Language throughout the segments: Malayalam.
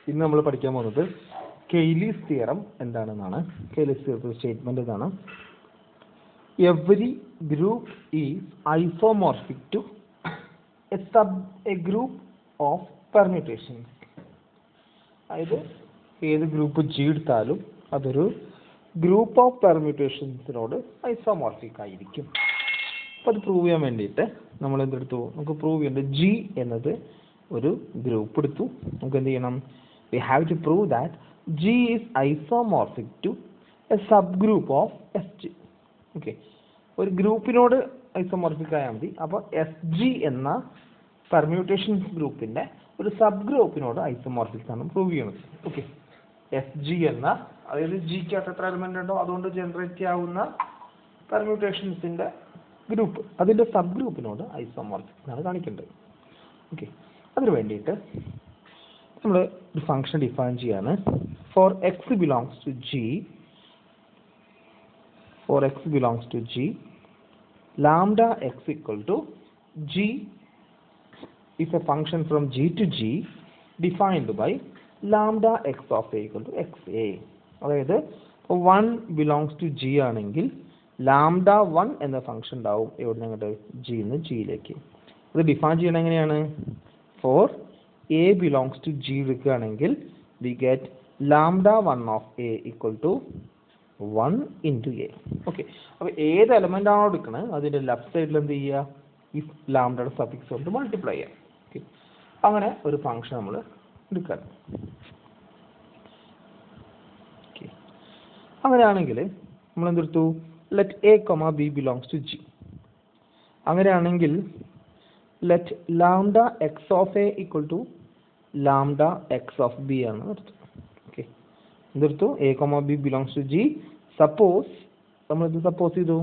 ഇന്ന് നമ്മൾ പഠിക്കാൻ പോകുന്നത് കെയ്ലീസ് തിയറം എന്താണെന്നാണ് കെയ്ലീസ് തിയറത്തിൽ സ്റ്റേറ്റ്മെന്റ് ഇതാണ് every group is isomorphic to a sub a group of permutations അതായത് ഏത് ഗ്രൂപ്പ് ജി എടുത്താലും അതൊരു ഗ്രൂപ്പ് ഓഫ് പെർമ്യൂട്ടേഷൻസിനോട് ഐസോമോർഫിക് ആയിരിക്കും അപ്പോൾ അത് പ്രൂവ് ചെയ്യാൻ വേണ്ടിയിട്ട് നമ്മൾ എന്തെടുത്തു നമുക്ക് പ്രൂവ് ചെയ്യേണ്ടത് ജി എന്നത് ഒരു ഗ്രൂപ്പ് എടുത്തു നമുക്ക് എന്ത് ചെയ്യണം we have to prove that G is isomorphic to a sub group of S G okay ഒരു ഗ്രൂപ്പിനോട് ഐസോമോർഫിക് ആയാൽ മതി അപ്പോൾ എസ് ജി എന്ന പെർമ്യൂട്ടേഷൻ ഗ്രൂപ്പിന്റെ ഒരു സബ് ഗ്രൂപ്പിനോട് ഐസോമോർഫിക് ആണ് പ്രൂവ് ചെയ്യുന്നത് ഓക്കെ എസ് ജി എന്ന അതായത് ജിക്കകത്ത് എത്ര എലിമെന്റ് ഉണ്ടോ അതുകൊണ്ട് ജനറേറ്റ് ചെയ്യാവുന്ന പെർമ്യൂട്ടേഷൻസിന്റെ ഗ്രൂപ്പ് അതിന്റെ സബ് ഗ്രൂപ്പിനോട് ഐസോമോർഫിക് എന്നാണ് കാണിക്കേണ്ടത് ഓക്കെ അതിന് വേണ്ടിയിട്ട് നമ്മൾ ഒരു ഫംഗ്ഷൻ ഡിഫൈൻ ചെയ്യാണ് for X belongs to G for X belongs to G lambda X equal to G is a function from g to g defined by lambda x of a equal to xa അതായത് വൺ ബിലോങ്സ് ടു ജി ആണെങ്കിൽ ലാംഡ വൺ എന്ന ഫംഗ്ഷൻ ഉണ്ടാവും എവിടെ നിങ്ങോട്ട് ജി നിന്ന് ജിയിലേക്ക് അത് ഡിഫൈൻ ചെയ്യണം എങ്ങനെയാണ് for A belongs to G എടുക്കുകയാണെങ്കിൽ we get lambda one of A equal to one into A okay അപ്പോൾ ഏത് എലമെൻ്റ് ആണോ എടുക്കുന്നത് അതിൻ്റെ ലെഫ്റ്റ് സൈഡിൽ എന്ത് ചെയ്യുക ഈ ലാംഡയുടെ സഫിക്സ് കൊണ്ട് മൾട്ടിപ്ലൈ ചെയ്യാം ഓക്കെ അങ്ങനെ ഒരു ഫംഗ്ഷൻ നമ്മൾ എടുക്കാൻ ഓക്കെ അങ്ങനെയാണെങ്കിൽ നമ്മൾ എന്തെടുത്തു let A comma B belongs to G അങ്ങനെയാണെങ്കിൽ let lambda X of A equal to lambda X of B ആണ് എടുത്തു ഓക്കെ എന്തെടുത്തു A comma B belongs to G suppose നമ്മൾ ഇത് സപ്പോസ് ചെയ്തു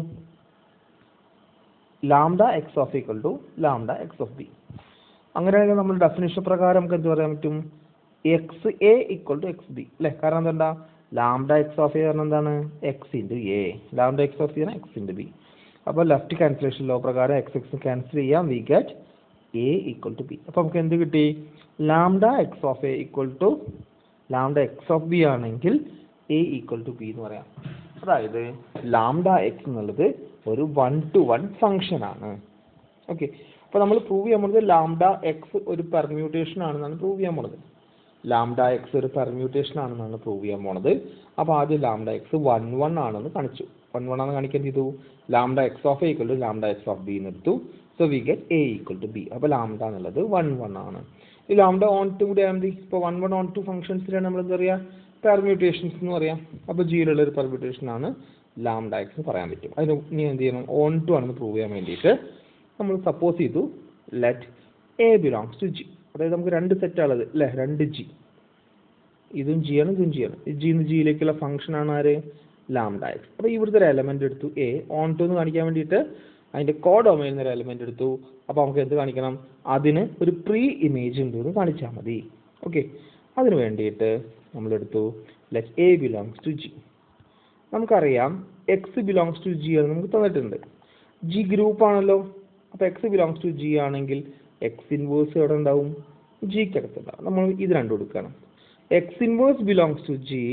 lambda X of equal to lambda X of B അങ്ങനെയാണെങ്കിൽ നമ്മൾ ഡെഫിനിഷൻ പ്രകാരം നമുക്ക് എന്ത് പറയാൻ പറ്റും X A equal to X B അല്ലേ കാരണം എന്താ ലാംഡ എക്സ് ഓഫ് എ പറഞ്ഞാൽ എന്താണ് X into A lambda X of ആണ് എക്സ് ഇൻറ്റു ബി അപ്പോൾ ലെഫ്റ്റ് ക്യാൻസലേഷൻ ലോ പ്രകാരം എക്സ് എക്സ് ക്യാൻസൽ ചെയ്യാം we get A equal to B അപ്പോൾ നമുക്ക് എന്ത് കിട്ടി lambda X of A equal to lambda X of B ആണെങ്കിൽ എ ഈക്വൽ ടു ബി എന്ന് പറയാം അതായത് ലാംഡ എക്സ് എന്നുള്ളത് ഒരു വൺ ടു വൺ ഫംഗ്ഷൻ ആണ് ഓക്കെ അപ്പോൾ നമ്മൾ പ്രൂവ് ചെയ്യാൻ പോകുന്നത് ലാംഡ എക്സ് ഒരു പെർമ്യൂട്ടേഷൻ ആണെന്നാണ് പ്രൂവ് ചെയ്യാൻ പോണത് ലാംഡ എക്സ് ഒരു പെർമ്യൂട്ടേഷൻ ആണെന്നാണ് പ്രൂവ് ചെയ്യാൻ പോണത് അപ്പോൾ ആദ്യം ലാംഡ എക്സ് വൺ വൺ ആണെന്ന് കാണിച്ചു വൺ വൺ ആണെന്ന് കാണിക്കാൻ ചെയ്തു lambda X of A equal to lambda X of b എന്ന് എടുത്തു so we get A equal to B അപ്പോൾ ലാംഡ എന്നുള്ളത് വൺ വൺ ആണ് ഈ ലാംഡ ഓൺ ടു കൂടി ആയാൽ മതി ഇപ്പോൾ വൺ വൺ ഓൺ ടു ഫംഗ്ഷൻസിലാണ് നമ്മൾ എന്താ പറയുക പെർമ്യൂട്ടേഷൻസ് എന്ന് പറയാം അപ്പോൾ ജിയിലുള്ള ഒരു പെർമ്യൂട്ടേഷൻ ആണ് ലാംഡ എക്സ് എന്ന് പറയാൻ പറ്റും അതിന് ഇനി എന്ത് ചെയ്യണം ഓൺ ടു ആണെന്ന് പ്രൂവ് ചെയ്യാൻ വേണ്ടിയിട്ട് നമ്മൾ സപ്പോസ് ചെയ്തു let a belongs to G അതായത് നമുക്ക് രണ്ട് സെറ്റ് ഉള്ളത് അല്ലേ രണ്ട് ജി ഇതും ജി ആണ് ഇതും ജി ആണ് ജി നിന്ന് ജിയിലേക്കുള്ള ഫംഗ്ഷൻ ആണ് ആര് ലാംഡ എക്സ് അപ്പോൾ ഇവിടുത്തെ ഒരു എലമെന്റ് എടുത്തു എ ഓൺ ടു എന്ന് കാണിക്കാൻ വേണ്ടിയിട്ട് അതിന്റെ കോ ഡൊമൈൻ ഒരു എലമെന്റ് എടുത്തു അപ്പോൾ നമുക്ക് എന്ത് കാണിക്കണം അതിന് ഒരു പ്രീ ഇമേജ് ഉണ്ട് എന്ന് കാണിച്ചാൽ മതി ഓക്കെ അതിന് വേണ്ടിയിട്ട് നമ്മൾ എടുത്തു let a belongs to G നമുക്കറിയാം എക്സ് ബിലോങ്സ് ടു ജി എന്ന് നമുക്ക് തന്നിട്ടുണ്ട് ജി ഗ്രൂപ്പ് ആണല്ലോ അപ്പോൾ എക്സ് ബിലോങ്സ് ടു ജി ആണെങ്കിൽ എക്സ് ഇൻവേഴ്സ് എവിടെ ഉണ്ടാവും ജിക്ക് അടുത്തുണ്ടാവും നമ്മൾ ഇത് രണ്ടും എടുക്കണം x inverse belongs to G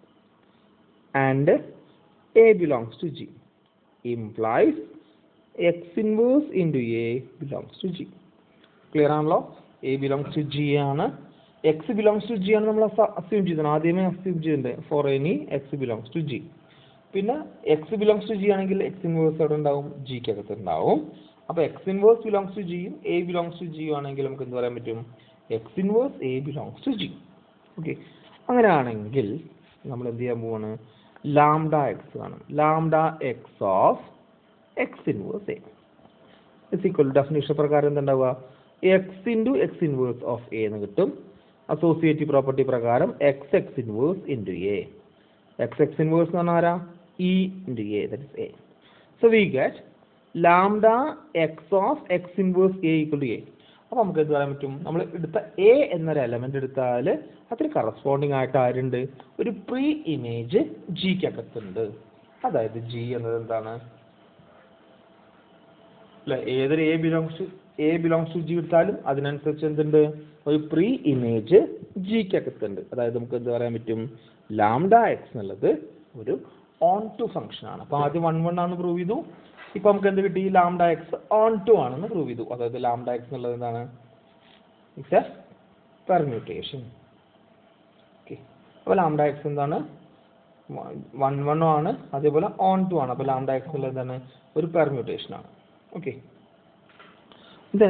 and a belongs to G implies x inverse into a belongs to G clear ആണല്ലോ എ ബിലോങ്സ് ടു ജി ആണ് എക്സ് ബിലോങ്സ് ടു ജി ആണ് നമ്മൾ അസ്യൂം ചെയ്തത് ആദ്യമേ അസ്യൂം ചെയ്തിട്ടുണ്ട് for any x belongs to G പിന്നെ എക്സ് ബിലോങ്സ് ടു ജി ആണെങ്കിൽ എക്സ് ഇൻവേഴ്സ് എവിടെ ഉണ്ടാവും ജിക്ക് അകത്ത് ഉണ്ടാവും അപ്പോൾ എക്സ് ഇൻവേഴ്സ് ബിലോങ്സ് ടു ജിയും എ ബിലോങ്സ് ടു ജിയും ആണെങ്കിൽ നമുക്ക് എന്ത് പറയാൻ പറ്റും x inverse a belongs to G okay അങ്ങനെയാണെങ്കിൽ നമ്മൾ എന്ത് ചെയ്യാൻ പോവാണ് ലാംഡ എക്സ് കാണും lambda X of x inverse a is equal definition പ്രകാരം എന്തുണ്ടാവുക x into x inverse of a എന്ന് കിട്ടും അസോസിയേറ്റീവ് പ്രോപ്പർട്ടി പ്രകാരം X x inverse into a x x inverse എന്ന് പറഞ്ഞാൽ ആരാ e into a that is a so we get lambda X of x inverse a equal to a അപ്പോൾ നമുക്ക് എന്ത് പറയാൻ പറ്റും നമ്മൾ എടുത്ത എ എന്നൊരു എലമെന്റ് എടുത്താൽ അതിന് കറസ്പോണ്ടിങ് ആയിട്ട് ആരുണ്ട് ഒരു പ്രീ ഇമേജ് ജിക്ക് അകത്തുണ്ട് അതായത് ജി എന്നത് എന്താണ് അല്ലെ ഏതൊരു a belongs to a belongs to G എടുത്താലും അതിനനുസരിച്ച് എന്തുണ്ട് ഒരു പ്രീ ഇമേജ് ജിക്ക് അകത്തുണ്ട് അതായത് നമുക്ക് എന്ത് പറയാൻ പറ്റും ലാംഡ എക്സ് എന്നുള്ളത് ഒരു ഓൺ ടു ഫംഗ്ഷൻ ആണ് അപ്പോൾ ആദ്യം വൺ വൺ ആണെന്ന് പ്രൂവ് ചെയ്തു ഇപ്പൊ നമുക്ക് എന്ത് കിട്ടി ലാംഡ എക്സ് ഓൺ ടു ആണെന്ന് പ്രൂവ് ചെയ്തു അതായത് ലാംഡ എക്സ് എന്നുള്ളത് എന്താണ് ഇറ്റ്സ് എ പെർമ്യൂട്ടേഷൻ ഓക്കെ അപ്പോൾ ലാംഡ എക്സ് എന്താണ് വൺ വൺ ആണ് അതേപോലെ ഓൺ ടു ആണ് അപ്പോൾ ലാംഡ എക്സ് ഉള്ളത് എന്താണ് ഒരു പെർമ്യൂട്ടേഷൻ ആണ് okay then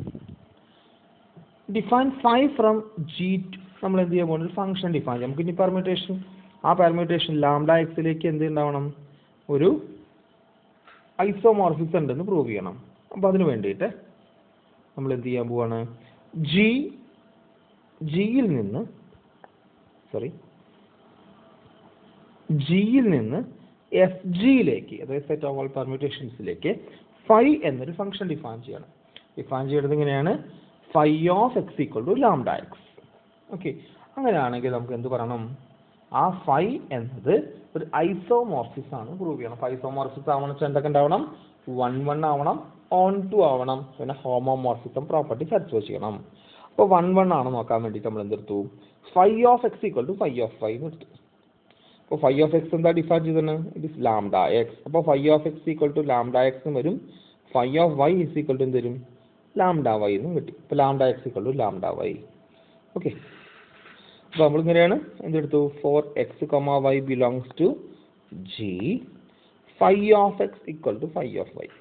define phi from G നമ്മൾ എന്ത് ചെയ്യാൻ പോകുന്നത് ഫംഗ്ഷൻ ഡിഫൈൻ ചെയ്യാം നമുക്ക് ഇനി പെർമ്യൂട്ടേഷൻ ആ പെർമ്യൂട്ടേഷൻ ലാംഡ എക്സിലേക്ക് എന്ത് ഉണ്ടാവണം ഒരു ഐസോമോർഫിസ് ഉണ്ടെന്ന് പ്രൂവ് ചെയ്യണം അപ്പോൾ അതിന് വേണ്ടിയിട്ട് നമ്മൾ എന്ത് ചെയ്യാൻ പോവാണ് ജി ജിയിൽ നിന്ന് സോറി ജിയിൽ നിന്ന് എഫ് ജിയിലേക്ക് അതായത് സെറ്റ് ഓഫ് ഓൾ പെർമ്യൂട്ടേഷൻസിലേക്ക് ഫൈ എന്നൊരു ഫംഗ്ഷൻ ഡിഫൈൻ ചെയ്യണം ഡിഫൈൻ ചെയ്യുന്നത് ഇങ്ങനെയാണ് phi of x equal to lambda x okay അങ്ങനെയാണെങ്കിൽ നമുക്ക് എന്ത് പറയണം ആ ഫൈ എന്നത് ഒരു ഐസോമോർഫിസ് ആണ് പ്രൂവ് ചെയ്യണം അപ്പോൾ ഐസോമോർഫിസ് ആവണം വെച്ചാൽ എന്തൊക്കെ ഉണ്ടാവണം വൺ വൺ ആവണം ഓൺ ടു ആവണം പിന്നെ ഹോമോമോർഫിസം പ്രോപ്പർട്ടി സാറ്റിസ്ഫൈ ചെയ്യണം അപ്പോൾ വൺ വൺ ആണ് നോക്കാൻ വേണ്ടിയിട്ട് നമ്മൾ എന്തെടുത്തു phi of x equal to phi of phi എന്ന് എടുത്തു അപ്പോൾ ഫൈ ഓഫ് എക്സ് എന്താ ഡിഫൈൻ ചെയ്തത് ഇറ്റ് ഇസ് ലാംഡ എക്സ് അപ്പോൾ phi of x equal to lambda x വരും phi of y is equal to എന്ത് വരും ലാംഡ വൈ എന്നും കിട്ടി ഇപ്പോൾ lambda x equal to lambda y okay അപ്പോൾ നമ്മളിങ്ങനെയാണ് എന്തെടുത്തു for x comma y belongs to G phi of x equal to phi of y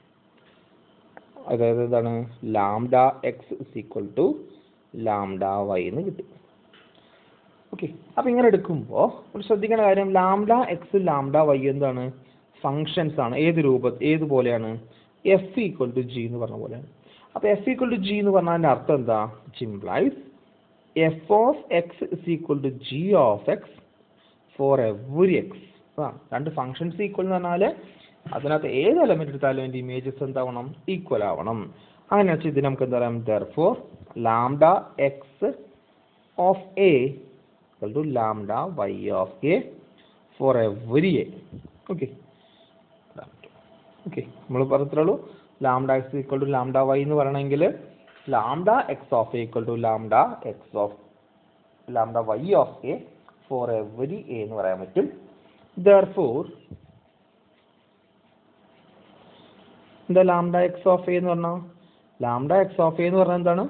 അതായത് എന്താണ് lambda x is equal to lambda y എന്ന് കിട്ടി ഓക്കെ അപ്പോൾ ഇങ്ങനെ എടുക്കുമ്പോൾ ഒരു ശ്രദ്ധിക്കേണ്ട കാര്യം ലാംഡ എക്സ് ലാംഡ വൈ എന്താണ് ഫങ്ഷൻസ് ആണ് ഏത് രൂപ ഏതുപോലെയാണ് എഫ് ഈക്വൽ ടു ജി എന്ന് പറഞ്ഞ പോലെയാണ് അപ്പോൾ എഫ് ഈക്വൽ ടു ജി എന്ന് പറഞ്ഞതിൻ്റെ അർത്ഥം എന്താ implies f of x is equal to g of x for every x ആ രണ്ട് ഫങ്ഷൻസ് ഈക്വൽ എന്ന് പറഞ്ഞാൽ അതിനകത്ത് ഏത് എലമെന്റ് എടുത്താലും അതിൻ്റെ ഇമേജസ് എന്താവണം ഈക്വൽ ആവണം അങ്ങനെ വെച്ചാൽ ഇതിന് നമുക്ക് എന്താ പറയാം therefore lambda X of a equal to lambda y of a for every a okay okay നമ്മൾ പറഞ്ഞിട്ടുള്ളൂ lambda x equal to lambda y എന്ന് പറയണമെങ്കിൽ lambda X of A equal to lambda X of lambda y of a for every a എന്ന് പറയാൻ പറ്റും ദർ ഫോർ എന്താ ലാംഡ എക്സ് ഓഫ് എ എന്ന് പറഞ്ഞാൽ ലാംഡ എക്സ് ഓഫ് എ എന്ന് പറഞ്ഞാൽ എന്താണ്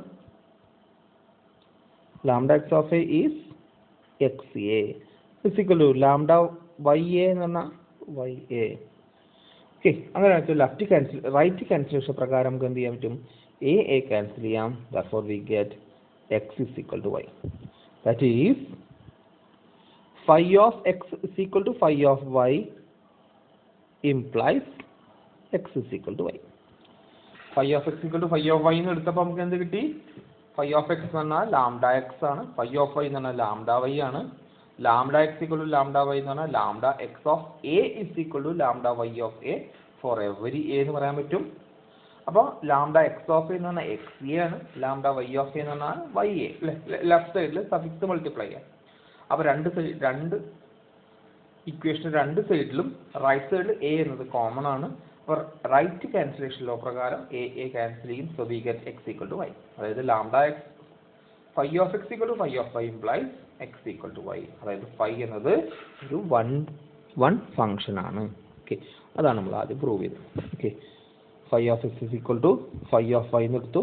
lambda X of a is x a physical to lambda y a എന്ന് പറഞ്ഞാൽ വൈ എ ഓക്കെ അങ്ങനെ വെച്ചാൽ ലെഫ്റ്റ് ക്യാൻസൽ റൈറ്റ് ക്യാൻസലേഷൻ പ്രകാരം നമുക്ക് എന്ത് ചെയ്യാൻ പറ്റും എ എ ക്യാൻസൽ ചെയ്യാം therefore we get x is equal to y that is phi of x is equal to phi of y implies x is equal to y phi of x equal to phi of y എന്ന് എടുത്തപ്പോൾ നമുക്ക് എന്ത് കിട്ടി ഫൈ ഓഫ് എക്സ് എന്ന് പറഞ്ഞാൽ ലാംഡ എക്സ് ആണ് ഫൈ ഓഫ് വൈ എന്ന് പറഞ്ഞാൽ ലാംഡ വൈ ആണ് lambda x equal to lambda y എന്ന് പറഞ്ഞാൽ lambda X of a is equal to lambda y of a for every a എന്ന് പറയാൻ പറ്റും അപ്പോൾ ലാംഡ എക്സ് ഓഫ് എ എന്ന് പറഞ്ഞാൽ എക്സ് എ ആണ് ലാംഡ വൈ ഓഫ് എ എന്ന് പറഞ്ഞാൽ വൈ എ ലെഫ്റ്റ് സൈഡിൽ സഫിക്സ് മൾട്ടിപ്ലൈ ചെയ്യാം അപ്പോൾ രണ്ട് സൈഡ് രണ്ട് ഇക്വേഷൻ രണ്ട് സൈഡിലും റൈറ്റ് സൈഡിൽ എ എന്നത് കോമൺ ആണ് അപ്പോൾ റൈറ്റ് ക്യാൻസലേഷൻ ലോ പ്രകാരം എ എ ക്യാൻസൽ ചെയ്യും so we get x equal to y അതായത് lambda x phi of x equal to phi of y implies x equal to y അതായത് ഫൈ എന്നത് ഒരു വൺ വൺ ഫംഗ്ഷൻ ആണ് ഓക്കെ അതാണ് നമ്മൾ ആദ്യം പ്രൂവ് ചെയ്തത് okay phi of x is equal to phi of y എന്ന് എടുത്തു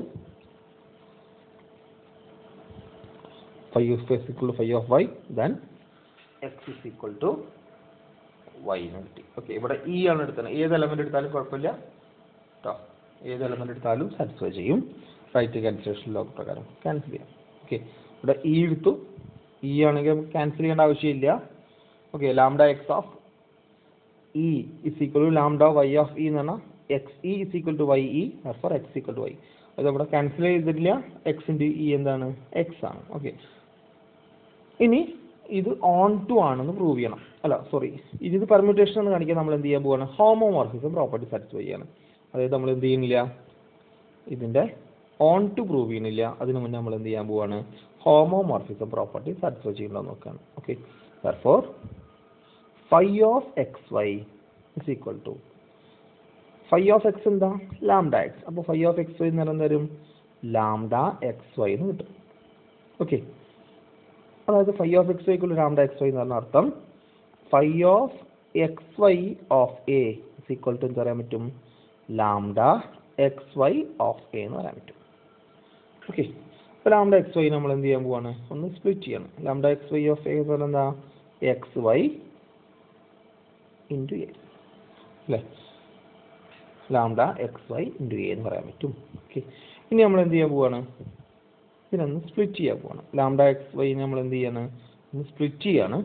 phi of x equal to phi of y then X is equal to y എന്ന് കിട്ടി ഓക്കെ ഇവിടെ ഇ ആണ് എടുത്തത് ഏത് എലമെന്റ് എടുത്താലും കുഴപ്പമില്ല കേട്ടോ ഏത് എലമെന്റ് എടുത്താലും സാറ്റിസ്ഫൈ ചെയ്യും റൈറ്റ് ക്യാൻസലേഷൻ ലോ പ്രകാരം ക്യാൻസൽ ചെയ്യാം ഓക്കെ ഇവിടെ ഇ എടുത്തു ഇ ആണെങ്കിൽ നമുക്ക് ക്യാൻസൽ ചെയ്യേണ്ട ആവശ്യമില്ല okay lambda X of e is equal to lambda y of e എന്ന് പറഞ്ഞാൽ x e is equal to y e for x equal to y അത് ഇവിടെ ക്യാൻസൽ ചെയ്തിട്ടില്ല എക്സ് ഇൻറ്റു ഇ എന്താണ് എക്സ് ആണ് ഓക്കെ ഇനി ഇത് ഓൺ ടു ആണെന്ന് പ്രൂവ് ചെയ്യണം അല്ല സോറി ഇത് പെർമ്യൂട്ടേഷൻ എന്ന് കാണിക്കാൻ നമ്മൾ എന്ത് ചെയ്യാൻ പോവാണ് ഹോമോമോർഫിസം പ്രോപ്പർട്ടി സാറ്റിസ്ഫൈ ചെയ്യണം അതായത് നമ്മൾ എന്ത് ചെയ്യുന്നില്ല ഇതിൻ്റെ ഓൺ ടു പ്രൂവ് ചെയ്യുന്നില്ല അതിന് മുന്നേ നമ്മൾ എന്ത് ചെയ്യാൻ പോവാണ് ഹോമോമോർഫിസം പ്രോപ്പർട്ടി സാറ്റിസ്ഫൈ ചെയ്യണ്ടോ നോക്കുകയാണ് okay therefore phi of x y is equal to phi of x എന്താ ലാംഡ എക്സ് അപ്പോൾ ഫൈ ഓഫ് എക്സ് വൈ എന്ന് പറയുന്നത് തരും ലാംഡ എക്സ് വൈ എന്ന് കിട്ടും ഓക്കെ അതായത് ഫൈ ഓഫ് എക്സ് വൈക്കുള്ള ലാംഡ എക്സ് വൈ എന്ന് പറഞ്ഞ അർത്ഥം phi of x y of a is equal to എന്ത് പറയാൻ പറ്റും lambda x y of a എന്ന് പറയാൻ പറ്റും ഓക്കെ അപ്പോൾ ലാംഡ എക്സ് വൈ നമ്മൾ എന്ത് ചെയ്യാൻ പോവാണ് ഒന്ന് സ്പ്ലിറ്റ് ചെയ്യണം lambda x y of a എന്ന് പറഞ്ഞാൽ എന്താ എക്സ് വൈ ഇൻറ്റു എ അല്ലേ lambda x y into a എന്ന് പറയാൻ പറ്റും ഓക്കെ ഇനി നമ്മൾ എന്ത് ചെയ്യാൻ പോവാണ് ഇതിനൊന്ന് സ്പ്ലിറ്റ് ചെയ്യാൻ പോവാണ് ലാംഡ എക്സ് വൈ നമ്മൾ എന്ത് ചെയ്യാണ് ഒന്ന് സ്പ്ലിറ്റ് ചെയ്യാണ്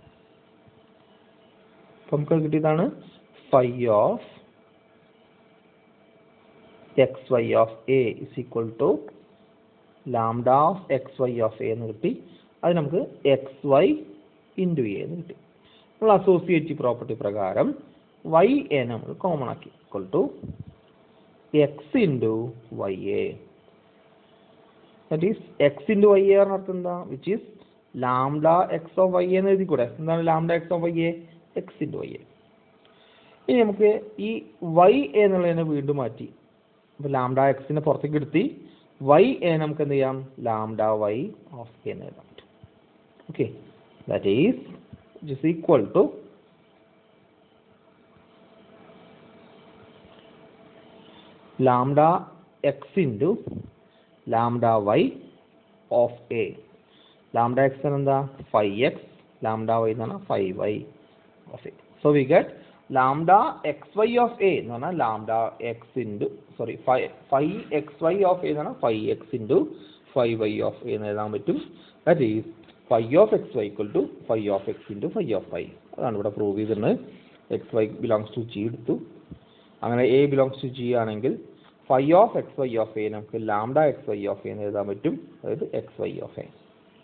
അപ്പം നമുക്ക് കിട്ടിയതാണ് phi of x y of a is equal to lambda of x y of a എന്ന് കിട്ടി അത് നമുക്ക് എക്സ് വൈ ഇൻറ്റു എ എന്ന് കിട്ടി നമ്മൾ അസോസിയേറ്റീവ് പ്രോപ്പർട്ടി പ്രകാരം വൈ എ നമ്മൾ കോമൺ ആക്കി equal to x into y a that is x into y a പറഞ്ഞ അർത്ഥം എന്താ which is lambda X of y എന്ന് എഴുതി കൂടെ എന്താണ് lambda X of y a x into y a ഇനി നമുക്ക് ഈ വൈ എന്നുള്ളതിനെ വീണ്ടും മാറ്റി അപ്പോൾ ലാംഡ എക്സിനെ പുറത്തേക്ക് എടുത്തി വൈ എ നമുക്ക് എന്ത് ചെയ്യാം ലാംഡ വൈ ഓഫ് എ എന്ന് എഴുതാൻ പറ്റും okay that is it is equal to lambda x into lambda y of a lambda x എന്താ ഫൈവ് എക്സ് ലാംഡ വൈ എന്ന് പറഞ്ഞാൽ phi y of a so we get lambda x y of a എന്ന് പറഞ്ഞാൽ lambda x into sorry phi phi x y of a എന്ന് പറഞ്ഞാൽ phi x into phi y of a എന്ന് എഴുതാൻ പറ്റും that is phi of x y equal to phi of x into phi of phi അതാണ് ഇവിടെ പ്രൂവ് ചെയ്തിട്ടുണ്ട് x y belongs to G എടുത്തു അങ്ങനെ എ ബിലോങ്സ് ടു ജി ആണെങ്കിൽ phi of x y of a നമുക്ക് lambda x y of a എന്ന് എഴുതാൻ പറ്റും അതായത് എക്സ് വൈ ഓഫ് എ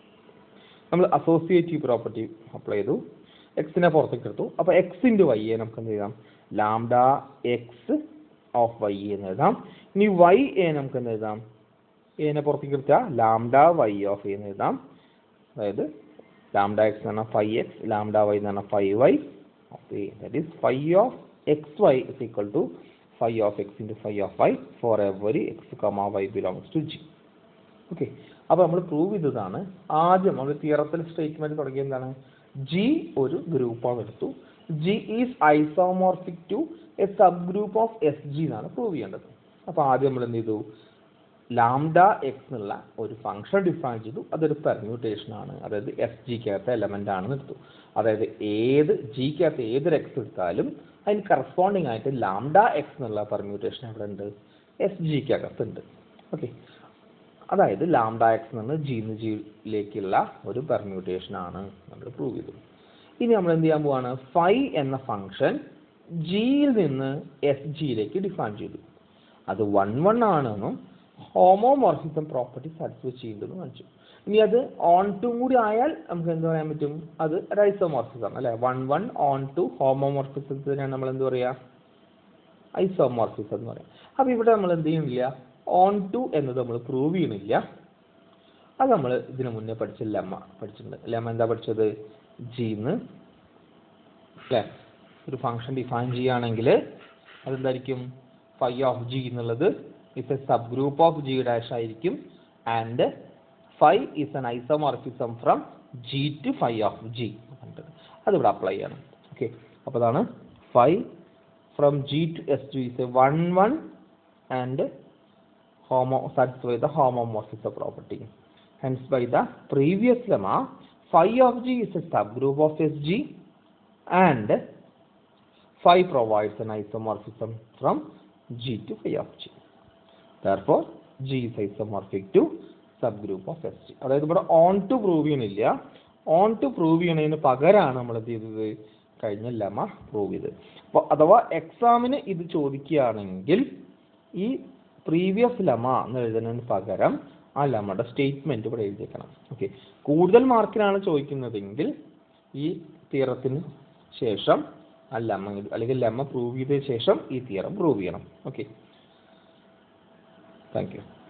നമ്മൾ അസോസിയേറ്റീവ് പ്രോപ്പർട്ടി അപ്ലൈ ചെയ്തു എക്സിനെ പുറത്തേക്ക് എടുത്തു അപ്പോൾ എക്സ് ഇൻറ്റു വൈ എ നമുക്ക് എന്ത് എഴുതാം ലാംഡ എക്സ് ഓഫ് വൈ എന്ന് എഴുതാം ഇനി വൈ എ നമുക്ക് എന്ത് എഴുതാം എനെ പുറത്തേക്ക് എടുത്താൽ ലാംഡ വൈ ഓഫ് എന്ന് എഴുതാം അതായത് ലാംഡ എക്സ് എന്ന് പറഞ്ഞാൽ ഫൈവ് എക്സ് ലാംഡ വൈ എന്ന് പറഞ്ഞാൽ phi y of a that is phi of x y is equal to phi of x into phi of y for every x comma y belongs to G okay അപ്പോൾ നമ്മൾ പ്രൂവ് ചെയ്തതാണ് ആദ്യം നമ്മൾ തിയറത്തിൽ സ്റ്റേറ്റ്മെന്റ് തുടങ്ങിയ എന്താണ് ജി ഒരു ഗ്രൂപ്പാണ് എടുത്തു G is isomorphic to a sub group of S G എന്നാണ് പ്രൂവ് ചെയ്യേണ്ടത് അപ്പോൾ ആദ്യം നമ്മൾ എന്ത് ചെയ്തു ലാംഡ എക്സ് എന്നുള്ള ഒരു ഫംഗ്ഷൻ ഡിഫൈൻ ചെയ്തു അതൊരു പെർമ്യൂട്ടേഷൻ ആണ് അതായത് എസ് ജിക്കകത്തെ എലമെന്റ് ആണെന്ന് എടുത്തു അതായത് ഏത് ജിക്കകത്ത് ഏതൊരു എക്സ് എടുത്താലും അതിന് കറസ്പോണ്ടിങ് ആയിട്ട് ലാംഡ എക്സ് എന്നുള്ള പെർമ്യൂട്ടേഷൻ എവിടെ ഉണ്ട് എസ് ജിക്കകത്ത് ഉണ്ട് ഓക്കെ അതായത് ലാംഡ എക്സ് എന്ന് ജി എന്ന് ജിയിലേക്കുള്ള ഒരു പെർമ്യൂട്ടേഷൻ ആണ് നമ്മൾ പ്രൂവ് ചെയ്തു ഇനി നമ്മൾ എന്ത് ചെയ്യാൻ പോവാണ് ഫൈ എന്ന ഫംഗ്ഷൻ ജിയിൽ നിന്ന് എസ് ജിയിലേക്ക് ഡിഫൈൻ ചെയ്തു അത് വൺ വൺ ആണെന്നും ഹോമോമോർഫിസം പ്രോപ്പർട്ടി സാറ്റിസ്ഫൈ ചെയ്യുന്നതെന്ന് കാണിച്ചു ഇനി അത് ഓൺ ടു കൂടി ആയാൽ നമുക്ക് എന്ത് പറയാൻ പറ്റും അത് ഐസോമോർഫിസം അല്ലെ വൺ വൺ ഓൺ ടു ഹോമോമോർഫിസത്തിനാണ് നമ്മൾ എന്ത് പറയാ ഐസോമോർഫിസം എന്ന് പറയാം അപ്പൊ ഇവിടെ നമ്മൾ എന്ത് ചെയ്യുന്നില്ല ഓൺ ടു എന്നത് നമ്മൾ പ്രൂവ് ചെയ്യണില്ല അത് നമ്മൾ ഇതിനു മുന്നേ പഠിച്ച ലെമ്മ പഠിച്ചിട്ടുണ്ട് ലെമ്മ എന്താ പഠിച്ചത് ജിന്ന് അല്ലേ ഒരു ഫംഗ്ഷൻ ഡിഫൈൻ ചെയ്യുകയാണെങ്കിൽ അതെന്തായിരിക്കും ഫൈ ഓഫ് ജി എന്നുള്ളത് is a sub group of G dash ആയിരിക്കും and phi is an isomorphism from G to phi of G അതിവിടെ അപ്ലൈ ചെയ്യണം ഓക്കെ അപ്പോൾ അതാണ് phi from G to S to is a one one and homo satisfy the homomorphism property. Hence, by the previous lemma, phi of G is a subgroup of SG and phi provides an isomorphism from G to phi of G. Therefore, G is isomorphic to subgroup of SG. അതായത് ഇവിടെ ഓൺ ടു പ്രൂവ് ചെയ്യണില്ല ഓൺ ടു പ്രൂവ് ചെയ്യണതിന് പകരമാണ് നമ്മൾ എന്ത് ചെയ്തത് കഴിഞ്ഞ ലെമ പ്രൂവ് ചെയ്തത് അപ്പോൾ അഥവാ എക്സാമിന് ഇത് ചോദിക്കുകയാണെങ്കിൽ ഈ പ്രീവിയസ് ലമ എന്ന് എഴുതുന്നതിന് പകരം ആ ലമയുടെ സ്റ്റേറ്റ്മെന്റ് ഇവിടെ എഴുതിയേക്കണം ഓക്കെ കൂടുതൽ മാർക്കിനാണ് ചോദിക്കുന്നതെങ്കിൽ ഈ തിയറത്തിന് ശേഷം ആ ലമ അല്ലെങ്കിൽ ലമ പ്രൂവ് ചെയ്തതിന് ശേഷം ഈ തിയറം പ്രൂവ് ചെയ്യണം ഓക്കെ താങ്ക് യു